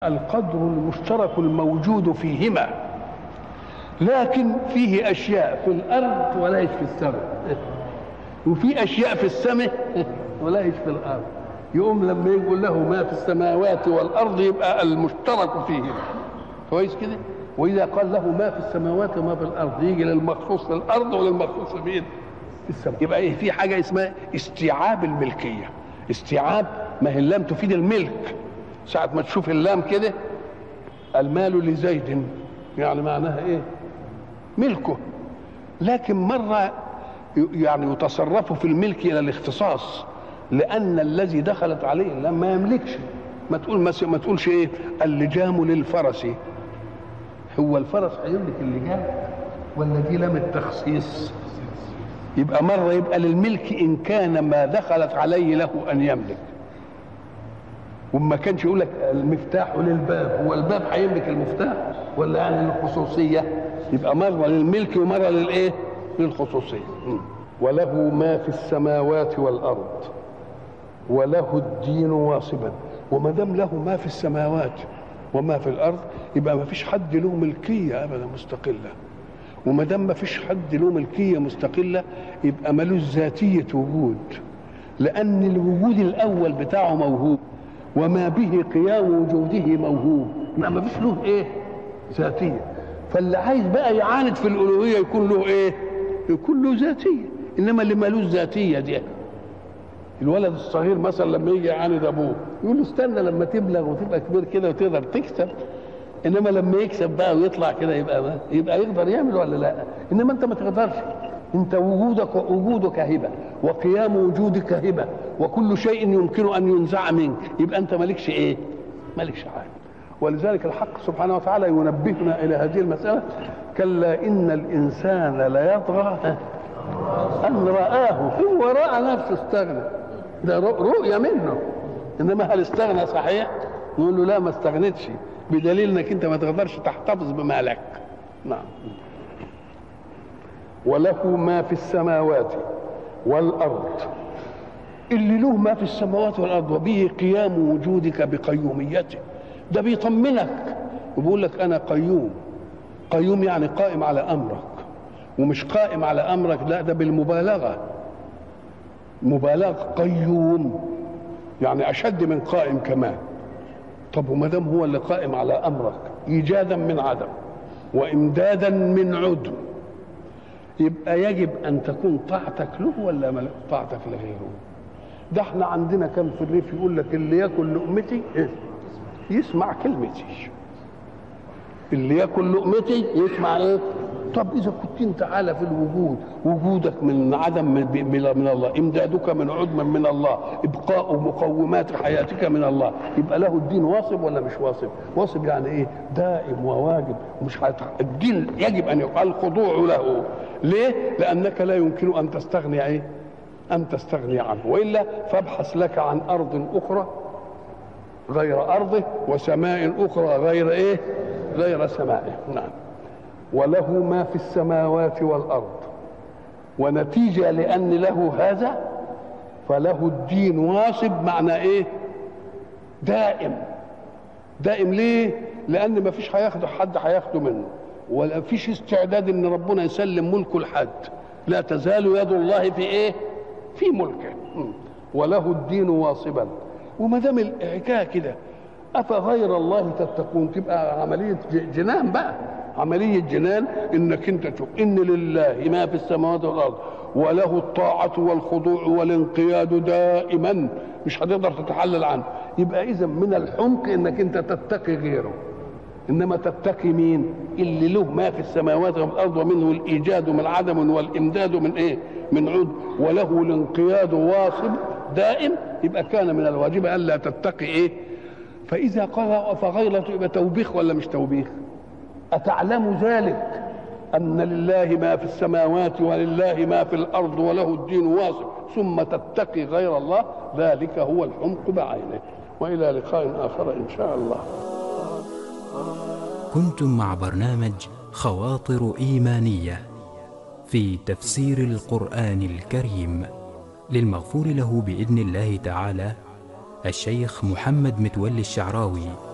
القدر المشترك الموجود فيهما لكن فيه اشياء في الارض وليس في السماء وفي اشياء في السماء وليس في الارض يقوم لما يقول له ما في السماوات والارض يبقى المشترك فيهما كويس كده واذا قال له ما في السماوات وما في الارض يجي للمخصوص في الارض وللمخصوص فين في السماء يبقى ايه في حاجه اسمها استيعاب الملكيه استيعاب ما هي اللام تفيد الملك ساعة ما تشوف اللام كده المال لزيد يعني معناها ايه ملكه لكن مرة يعني يتصرف في الملك إلى الاختصاص لأن الذي دخلت عليه اللام ما يملكش ما تقول ما تقولش ايه اللجام للفرس هو الفرس هيملك اللجام ولا دي لام التخصيص يبقى مرة يبقى للملك إن كان ما دخلت عليه له أن يملك وما كانش يقول لك المفتاح للباب هو الباب هيملك المفتاح ولا يعني للخصوصيه يبقى مره للملك ومره للايه للخصوصيه وله ما في السماوات والارض وله الدين واصبا وما دام له ما في السماوات وما في الارض يبقى ما فيش حد له ملكيه ابدا مستقله وما دام ما فيش حد له ملكيه مستقله يبقى ملوش ذاتيه وجود لان الوجود الاول بتاعه موهوب وما به قيام وجوده موهوب ما فيش له ايه ذاتيه فاللي عايز بقى يعاند في الالوهيه يكون له ايه يكون له ذاتيه انما اللي مالوش ذاتيه دي الولد الصغير مثلا لما يجي يعاند ابوه يقول له استنى لما تبلغ وتبقى كبير كده وتقدر تكسب انما لما يكسب بقى ويطلع كده يبقى ما يبقى يقدر يعمل ولا لا انما انت ما تقدرش انت وجودك وجودك هبه وقيام وجودك هبه وكل شيء يمكن ان ينزع منك يبقى انت مالكش ايه مالكش حاجه ولذلك الحق سبحانه وتعالى ينبهنا الى هذه المساله كلا ان الانسان ليطغى ان رآه هو راى نفسه استغنى ده رؤيه منه انما هل استغنى صحيح نقول له لا ما استغنتش بدليل انك انت ما تقدرش تحتفظ بمالك نعم وله ما في السماوات والارض اللي له ما في السماوات والارض وبه قيام وجودك بقيوميته ده بيطمنك وبيقول لك انا قيوم قيوم يعني قائم على امرك ومش قائم على امرك لا ده بالمبالغه مبالغه قيوم يعني اشد من قائم كمان طب وما دام هو اللي قائم على امرك ايجادا من عدم وامدادا من عدم يبقى يجب ان تكون طاعتك له ولا طاعتك لغيره ده احنا عندنا كان في الريف يقول لك اللي ياكل لقمتي يسمع كلمتي اللي ياكل لقمتي يسمع ايه طب اذا كنت انت على في الوجود وجودك من عدم من الله امدادك من عدم من الله ابقاء مقومات حياتك من الله يبقى له الدين واصب ولا مش واصب واصب يعني ايه دائم وواجب مش الدين يجب ان يبقى الخضوع له ليه لانك لا يمكن ان تستغني ايه ان تستغني عنه والا فابحث لك عن ارض اخرى غير ارضه وسماء اخرى غير ايه غير سمائه نعم وله ما في السماوات والارض ونتيجه لان له هذا فله الدين واصب معنى ايه دائم دائم ليه لان ما فيش هياخده حد هياخده منه ولا فيش استعداد ان ربنا يسلم ملكه لحد لا تزال يد الله في ايه في ملكه وله الدين واصبا وما دام الحكايه كده افغير الله تتقون تبقى عمليه جنان بقى عمليه جنان انك انت تشوف ان لله ما في السماوات والارض وله الطاعه والخضوع والانقياد دائما مش هتقدر تتحلل عنه يبقى اذا من الحمق انك انت تتقي غيره انما تتقي مين اللي له ما في السماوات والارض ومنه الايجاد من عدم والامداد من ايه من عود وله الانقياد واصب دائم يبقى كان من الواجب الا تتقي ايه فاذا قال فغيرة يبقى توبيخ ولا مش توبيخ اتعلم ذلك ان لله ما في السماوات ولله ما في الارض وله الدين واصب ثم تتقي غير الله ذلك هو الحمق بعينه والى لقاء اخر ان شاء الله كنتم مع برنامج خواطر ايمانيه في تفسير القران الكريم للمغفور له باذن الله تعالى الشيخ محمد متولي الشعراوي